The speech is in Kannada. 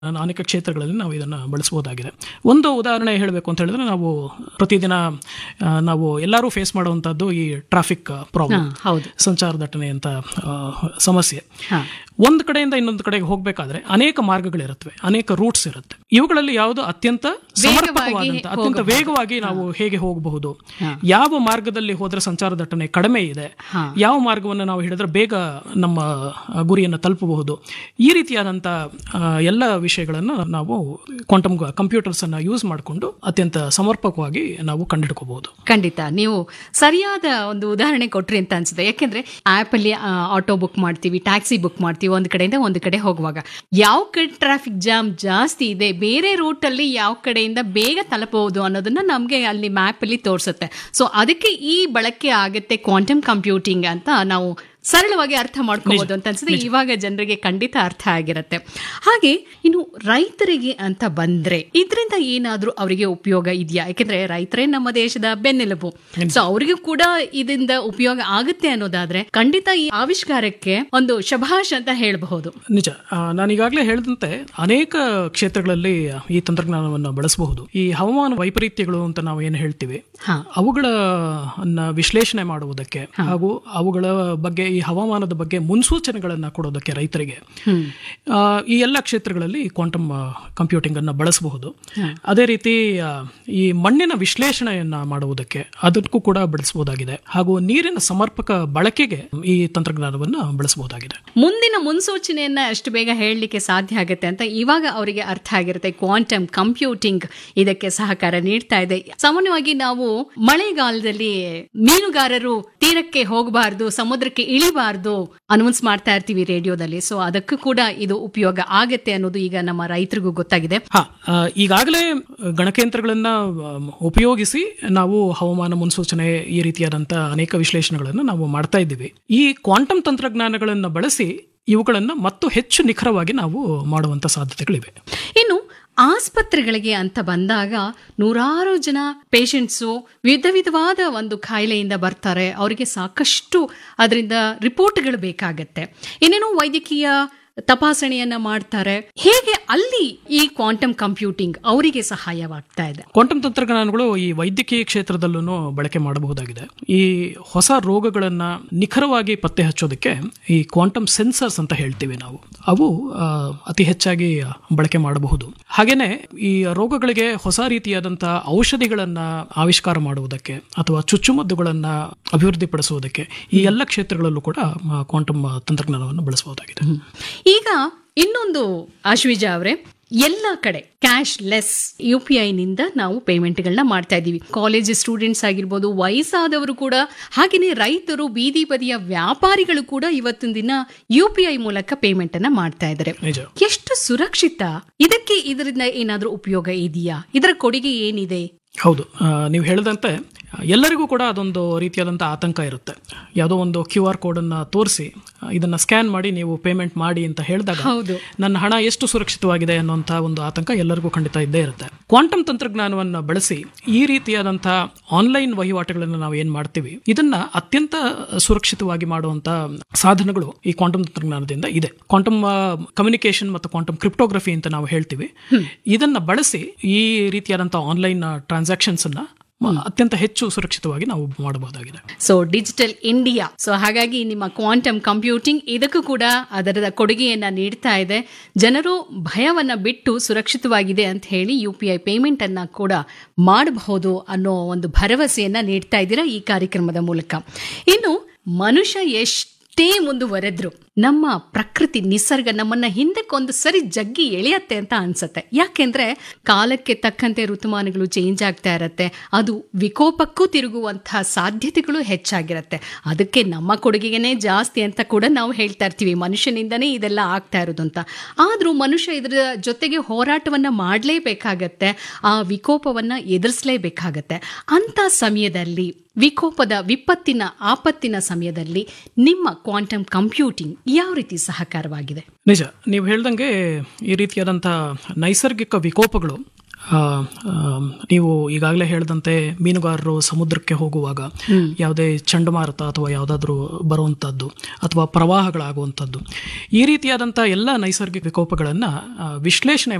ಅನೇಕ ಕ್ಷೇತ್ರಗಳಲ್ಲಿ ನಾವು ಇದನ್ನು ಬಳಸಬಹುದಾಗಿದೆ ಒಂದು ಉದಾಹರಣೆ ಹೇಳಬೇಕು ಅಂತ ಹೇಳಿದ್ರೆ ನಾವು ಪ್ರತಿದಿನ ಆ, ನಾವು ಎಲ್ಲರೂ ಫೇಸ್ ಮಾಡುವಂಥದ್ದು ಈ ಟ್ರಾಫಿಕ್ ಪ್ರಾಬ್ಲಮ್ ಹಾ, ಹೌದು ಸಂಚಾರ ದಟ್ಟಣೆ ಅಂತ ಆ, ಸಮಸ್ಯೆ ಹಾ. ಒಂದು ಕಡೆಯಿಂದ ಇನ್ನೊಂದು ಕಡೆಗೆ ಹೋಗಬೇಕಾದ್ರೆ ಅನೇಕ ಮಾರ್ಗಗಳಿರುತ್ತವೆ ಅನೇಕ ರೂಟ್ಸ್ ಇರುತ್ತೆ ಇವುಗಳಲ್ಲಿ ಯಾವುದು ಅತ್ಯಂತ ಸಮರ್ಪಕವಾದಂತ ಅತ್ಯಂತ ವೇಗವಾಗಿ ನಾವು ಹೇಗೆ ಹೋಗಬಹುದು ಯಾವ ಮಾರ್ಗದಲ್ಲಿ ಹೋದ್ರೆ ಸಂಚಾರ ದಟ್ಟಣೆ ಕಡಿಮೆ ಇದೆ ಹಾ. ಯಾವ ಮಾರ್ಗವನ್ನು ನಾವು ಹಿಡಿದ್ರೆ ಬೇಗ ನಮ್ಮ ಆ, ಗುರಿಯನ್ನು ತಲುಪಬಹುದು ಈ ರೀತಿಯಾದಂಥ ಆ, ಎಲ್ಲ ವಿಷಯಗಳನ್ನು ನಾವು ಕ್ವಾಂಟಮ್ ಕಂಪ್ಯೂಟರ್ಸ್ ಅನ್ನ ಯೂಸ್ ಮಾಡಿಕೊಂಡು ಅತ್ಯಂತ ಸಮರ್ಪಕವಾಗಿ ನಾವು ಕಂಡುಹಿಡ್ಕೋಬಹುದು ಖಂಡಿತ ನೀವು ಸರಿಯಾದ ಒಂದು ಉದಾಹರಣೆ ಕೊಟ್ರಿ ಅಂತ ಅನ್ಸುತ್ತೆ ಯಾಕೆಂದ್ರೆ ಆಪ್ ಅಲ್ಲಿ ಆಟೋ ಬುಕ್ ಮಾಡ್ತೀವಿ ಟ್ಯಾಕ್ಸಿ ಬುಕ್ ಮಾಡ್ತೀವಿ ಒಂದ್ ಕಡೆಯಿಂದ ಒಂದ್ ಕಡೆ ಹೋಗುವಾಗ ಯಾವ ಕಡೆ ಟ್ರಾಫಿಕ್ ಜಾಮ್ ಜಾಸ್ತಿ ಇದೆ ಬೇರೆ ರೂಟ್ ಅಲ್ಲಿ ಯಾವ ಕಡೆಯಿಂದ ಬೇಗ ತಲುಪಬಹುದು ಅನ್ನೋದನ್ನ ನಮ್ಗೆ ಅಲ್ಲಿ ಮ್ಯಾಪ್ ಅಲ್ಲಿ ತೋರಿಸುತ್ತೆ ಸೊ ಅದಕ್ಕೆ ಈ ಬಳಕೆ ಆಗತ್ತೆ ಕ್ವಾಂಟಮ್ ಕಂಪ್ಯೂಟಿಂಗ್ ಅಂತ ನಾವು ಸರಳವಾಗಿ ಅರ್ಥ ಮಾಡ್ಕೋಬಹುದು ಅಂತ ಅನ್ಸುತ್ತೆ ಇವಾಗ ಜನರಿಗೆ ಖಂಡಿತ ಅರ್ಥ ಆಗಿರತ್ತೆ ಹಾಗೆ ಇನ್ನು ರೈತರಿಗೆ ಅಂತ ಬಂದ್ರೆ ಇದರಿಂದ ಏನಾದ್ರೂ ಅವರಿಗೆ ಉಪಯೋಗ ಇದೆಯಾ ಯಾಕೆಂದ್ರೆ ರೈತರೇ ನಮ್ಮ ದೇಶದ ಬೆನ್ನೆಲುಬು ಸೊ ಅವರಿಗೂ ಕೂಡ ಇದರಿಂದ ಉಪಯೋಗ ಆಗುತ್ತೆ ಅನ್ನೋದಾದ್ರೆ ಖಂಡಿತ ಈ ಆವಿಷ್ಕಾರಕ್ಕೆ ಒಂದು ಶಭಾಷ್ ಅಂತ ಹೇಳಬಹುದು ನಿಜ ಆ, ನಾನು ಈಗಾಗಲೇ ಹೇಳಿದಂತೆ ಅನೇಕ ಕ್ಷೇತ್ರಗಳಲ್ಲಿ ಈ ತಂತ್ರಜ್ಞಾನವನ್ನು ಬಳಸಬಹುದು ಈ ಹವಾಮಾನ ವೈಪರೀತ್ಯಗಳು ಅಂತ ನಾವು ಏನು ಹೇಳ್ತೀವಿ ಹಾ. ಅವುಗಳ ಅನ್ನ ವಿಶ್ಲೇಷಣೆ ಮಾಡುವುದಕ್ಕೆ ಹಾಗೂ ಅವುಗಳ ಬಗ್ಗೆ ಈ ಹವಾಮಾನದ ಬಗ್ಗೆ ಮುನ್ಸೂಚನೆಗಳನ್ನ ಕೊಡೋದಕ್ಕೆ ರೈತರಿಗೆ ಆ, ಈ ಎಲ್ಲ ಕ್ಷೇತ್ರಗಳಲ್ಲಿ ಕ್ವಾಂಟಮ್ ಕಂಪ್ಯೂಟಿಂಗ್ ಅನ್ನ ಬಳಸಬಹುದು ಅದೇ ರೀತಿ ಆ, ಈ ಮಣ್ಣಿನ ವಿಶ್ಲೇಷಣೆಯನ್ನ ಮಾಡುವುದಕ್ಕೆ ಅದಕ್ಕೂ ಕೂಡ ಬಳಸಬಹುದಾಗಿದೆ ಹಾಗೂ ನೀರಿನ ಸಮರ್ಪಕ ಬಳಕೆಗೆ ಈ ತಂತ್ರಜ್ಞಾನವನ್ನ ಬಳಸಬಹುದಾಗಿದೆ ಮುಂದಿನ ಮುನ್ಸೂಚನೆಯನ್ನ ಎಷ್ಟು ಬೇಗ ಹೇಳಲಿಕ್ಕೆ ಸಾಧ್ಯ ಆಗುತ್ತೆ ಅಂತ ಇವಾಗ ಅವರಿಗೆ ಅರ್ಥ ಆಗಿರುತ್ತೆ ಕ್ವಾಂಟಮ್ ಕಂಪ್ಯೂಟಿಂಗ್ ಇದಕ್ಕೆ ಸಹಕಾರ ನೀಡ್ತಾ ಇದೆ ಸಾಮಾನ್ಯವಾಗಿ ನಾವು ಮಳೆಗಾಲದಲ್ಲಿ ಮೀನುಗಾರರು ತೀರಕ್ಕೆ ಹೋಗಬಾರ್ದು ಸಮುದ್ರಕ್ಕೆ ಇಳಿಬಾರ್ದು ಅನೌನ್ಸ್ ಮಾಡ್ತಾ ಇರ್ತೀವಿ ರೇಡಿಯೋದಲ್ಲಿ ಸೊ ಅದಕ್ಕೂ ಕೂಡ ಇದು ಉಪಯೋಗ ಆಗತ್ತೆ ಅನ್ನೋದು ಈಗ ನಮ್ಮ ರೈತರಿಗೂ ಗೊತ್ತಾಗಿದೆ ಹಾ ಆ, ಈಗಾಗಲೇ ಗಣಕಯಂತ್ರಗಳನ್ನ ಆ, ಉಪಯೋಗಿಸಿ ನಾವು ಹವಾಮಾನ ಮುನ್ಸೂಚನೆ ಈ ರೀತಿಯಾದಂಥ ಅನೇಕ ವಿಶ್ಲೇಷಣೆಗಳನ್ನು ನಾವು ಮಾಡ್ತಾ ಇದ್ದೀವಿ ಈ ಕ್ವಾಂಟಮ್ ತಂತ್ರಜ್ಞಾನಗಳನ್ನು ಬಳಸಿ ಇವುಗಳನ್ನು ಮತ್ತು ಹೆಚ್ಚು ನಿಖರವಾಗಿ ನಾವು ಮಾಡುವಂಥ ಸಾಧ್ಯತೆಗಳಿವೆ ಇನ್ನು ಆಸ್ಪತ್ರೆಗಳಿಗೆ ಅಂತ ಬಂದಾಗ ನೂರಾರು ಜನ ಪೇಷಂಟ್ಸು ವಿಧ ವಿಧವಾದ ಒಂದು ಕಾಯಿಲೆಯಿಂದ ಬರ್ತಾರೆ ಅವರಿಗೆ ಸಾಕಷ್ಟು ಅದರಿಂದ ರಿಪೋರ್ಟ್ಗಳು ಬೇಕಾಗತ್ತೆ ಇನ್ನೇನು ವೈದ್ಯಕೀಯ ತಪಾಸಣೆಯನ್ನ ಮಾಡ್ತಾರೆ ಹೇಗೆ ಅಲ್ಲಿ ಈ ಕ್ವಾಂಟಮ್ ಕಂಪ್ಯೂಟಿಂಗ್ ಅವರಿಗೆ ಸಹಾಯವಾಗ್ತಾ ಇದೆ ಕ್ವಾಂಟಮ್ ತಂತ್ರಜ್ಞಾನಗಳು ಈ ವೈದ್ಯಕೀಯ ಕ್ಷೇತ್ರದಲ್ಲೂ ಬಳಕೆ ಮಾಡಬಹುದಾಗಿದೆ ಈ ಹೊಸ ರೋಗಗಳನ್ನ ನಿಖರವಾಗಿ ಪತ್ತೆ ಹಚ್ಚೋದಕ್ಕೆ ಈ ಕ್ವಾಂಟಮ್ ಸೆನ್ಸರ್ಸ್ ಅಂತ ಹೇಳ್ತೀವಿ ನಾವು ಅವು ಆ, ಅತಿ ಹೆಚ್ಚಾಗಿ ಬಳಕೆ ಮಾಡಬಹುದು ಹಾಗೇನೆ ಈ ರೋಗಗಳಿಗೆ ಹೊಸ ರೀತಿಯಾದಂತಹ ಔಷಧಿಗಳನ್ನ ಆವಿಷ್ಕಾರ ಮಾಡುವುದಕ್ಕೆ ಅಥವಾ ಚುಚ್ಚುಮದ್ದುಗಳನ್ನ ಅಭಿವೃದ್ಧಿಪಡಿಸುವುದಕ್ಕೆ ಈ ಎಲ್ಲ ಕ್ಷೇತ್ರಗಳಲ್ಲೂ ಕೂಡ ಕ್ವಾಂಟಮ್ ತಂತ್ರಜ್ಞಾನವನ್ನು ಬಳಸಬಹುದಾಗಿದೆ ಈಗ ಇನ್ನೊಂದು ಆಶ್ವಿಜ ಅವರೇ ಎಲ್ಲ ಕಡೆ ಕ್ಯಾಶ್ ಲೆಸ್ ಯು ಪಿ ಐನಿಂದ ನಾವು ಪೇಮೆಂಟ್ಗಳನ್ನ ಮಾಡ್ತಾ ಇದ್ದೀವಿ ಕಾಲೇಜ್ ಸ್ಟೂಡೆಂಟ್ಸ್ ಆಗಿರ್ಬೋದು ವಯಸ್ಸಾದವರು ಕೂಡ ಹಾಗೆಯೇ ರೈತರು ಬೀದಿ ಬದಿಯ ವ್ಯಾಪಾರಿಗಳು ಕೂಡ ಇವತ್ತಿನ ದಿನ ಯು ಪಿ ಐ ಮೂಲಕ ಪೇಮೆಂಟ್ ಅನ್ನ ಮಾಡ್ತಾ ಇದ್ದಾರೆ ನಿಜ ಎಷ್ಟು ಸುರಕ್ಷಿತ ಇದಕ್ಕೆ ಇದರಿಂದ ಏನಾದ್ರೂ ಉಪಯೋಗ ಇದೆಯಾ ಇದರ ಕೊಡುಗೆ ಏನಿದೆ ಹೌದು ಆ, ನೀವು ಹೇಳಿದಂತೆ ಎಲ್ಲರಿಗೂ ಕೂಡ ಅದೊಂದು ರೀತಿಯಾದಂಥ ಆತಂಕ ಇರುತ್ತೆ ಯಾವುದೋ ಒಂದು ಕ್ಯೂ ಆರ್ ಕೋಡನ್ನು ತೋರಿಸಿ ಇದನ್ನು ಸ್ಕ್ಯಾನ್ ಮಾಡಿ ನೀವು ಪೇಮೆಂಟ್ ಮಾಡಿ ಅಂತ ಹೇಳಿದಾಗ ಹೌದು ನನ್ನ ಹಣ ಎಷ್ಟು ಸುರಕ್ಷಿತವಾಗಿದೆ ಅನ್ನುವಂಥ ಒಂದು ಆತಂಕ ಎಲ್ಲರಿಗೂ ಖಂಡಿತ ಇದ್ದೇ ಇರುತ್ತೆ ಕ್ವಾಂಟಮ್ ತಂತ್ರಜ್ಞಾನವನ್ನು ಬಳಸಿ ಈ ರೀತಿಯಾದಂಥ ಆನ್ಲೈನ್ ವಹಿವಾಟುಗಳನ್ನು ನಾವು ಏನು ಮಾಡ್ತೀವಿ ಇದನ್ನ ಅತ್ಯಂತ ಸುರಕ್ಷಿತವಾಗಿ ಮಾಡುವಂಥ ಸಾಧನಗಳು ಈ ಕ್ವಾಂಟಮ್ ತಂತ್ರಜ್ಞಾನದಿಂದ ಇದೆ ಕ್ವಾಂಟಮ್ ಕಮ್ಯುನಿಕೇಶನ್ ಮತ್ತು ಕ್ವಾಂಟಮ್ ಕ್ರಿಪ್ಟೋಗ್ರಫಿ ಅಂತ ನಾವು ಹೇಳ್ತೀವಿ ಇದನ್ನ ಬಳಸಿ ಈ ರೀತಿಯಾದಂಥ ಆನ್ಲೈನ್ ಟ್ರಾನ್ಸಾಕ್ಷನ್ಸ್ ಅನ್ನ ಮ- ಅತ್ಯಂತ ಹೆಚ್ಚು ಸುರಕ್ಷಿತವಾಗಿ ನಾವು ಮಾಡಬಹುದಾಗಿದೆ ಸೊ ಡಿಜಿಟಲ್ ಇಂಡಿಯಾ ಸೊ ಹಾಗಾಗಿ ನಿಮ್ಮ ಕ್ವಾಂಟಮ್ ಕಂಪ್ಯೂಟಿಂಗ್ ಇದಕ್ಕೂ ಕೂಡ ಅದರ ಕೊಡುಗೆಯನ್ನ ನೀಡ್ತಾ ಇದೆ ಜನರು ಭಯವನ್ನ ಬಿಟ್ಟು ಸುರಕ್ಷಿತವಾಗಿದೆ ಅಂತ ಹೇಳಿ ಯು ಪಿ ಐ ಪೇಮೆಂಟ್ ಅನ್ನ ಕೂಡ ಮಾಡಬಹುದು ಅನ್ನೋ ಒಂದು ಭರವಸೆಯನ್ನ ನೀಡ್ತಾ ಇದ್ದೀರಾ ಈ ಕಾರ್ಯಕ್ರಮದ ಮೂಲಕ ಇನ್ನು ಮನುಷ್ಯ ಎಷ್ಟೇ ಮುಂದುವರೆದ್ರು ನಮ್ಮ ಪ್ರಕೃತಿ ನಿಸರ್ಗ ನಮ್ಮನ್ನ ಹಿಂದಕ್ಕೊಂದು ಸರಿ ಜಗ್ಗಿ ಎಳೆಯತ್ತೆ ಅಂತ ಅನ್ಸತ್ತೆ ಯಾಕೆಂದ್ರೆ ಕಾಲಕ್ಕೆ ತಕ್ಕಂತೆ ಋತುಮಾನಗಳು ಚೇಂಜ್ ಆಗ್ತಾ ಇರತ್ತೆ ಅದು ವಿಕೋಪಕ್ಕೂ ತಿರುಗುವಂತಹ ಸಾಧ್ಯತೆಗಳು ಹೆಚ್ಚಾಗಿರತ್ತೆ ಅದಕ್ಕೆ ನಮ್ಮ ಕೊಡುಗೆನೇ ಜಾಸ್ತಿ ಅಂತ ಕೂಡ ನಾವು ಹೇಳ್ತಾ ಇರ್ತೀವಿ ಮನುಷ್ಯನಿಂದನೇ ಇದೆಲ್ಲ ಆಗ್ತಾ ಇರೋದು ಅಂತ ಆದ್ರೂ ಮನುಷ್ಯ ಇದರ ಜೊತೆಗೆ ಹೋರಾಟವನ್ನ ಮಾಡಲೇಬೇಕಾಗತ್ತೆ ಆ ವಿಕೋಪವನ್ನ ಎದುರಿಸಲೇಬೇಕಾಗತ್ತೆ ಅಂತ ಸಮಯದಲ್ಲಿ ವಿಕೋಪದ ವಿಪತ್ತಿನ ಆಪತ್ತಿನ ಸಮಯದಲ್ಲಿ ನಿಮ್ಮ ಕ್ವಾಂಟಮ್ ಕಂಪ್ಯೂಟಿಂಗ್ ಯಾವ ರೀತಿ ಸಹಕಾರವಾಗಿದೆ ನಿಜ ನೀವು ಹೇಳ್ದಂಗೆ ಈ ರೀತಿಯಾದಂಥ ನೈಸರ್ಗಿಕ ವಿಕೋಪಗಳು ಆ, ಆ, ಆ, ನೀವು ಈಗಾಗಲೇ ಹೇಳಿದಂತೆ ಮೀನುಗಾರರು ಸಮುದ್ರಕ್ಕೆ ಹೋಗುವಾಗ ಯಾವುದೇ ಚಂಡಮಾರುತ ಅಥವಾ ಯಾವುದಾದ್ರೂ ಬರುವಂಥದ್ದು ಅಥವಾ ಪ್ರವಾಹಗಳಾಗುವಂಥದ್ದು ಈ ರೀತಿಯಾದಂಥ ಎಲ್ಲ ನೈಸರ್ಗಿಕ ವಿಕೋಪಗಳನ್ನು ವಿಶ್ಲೇಷಣೆ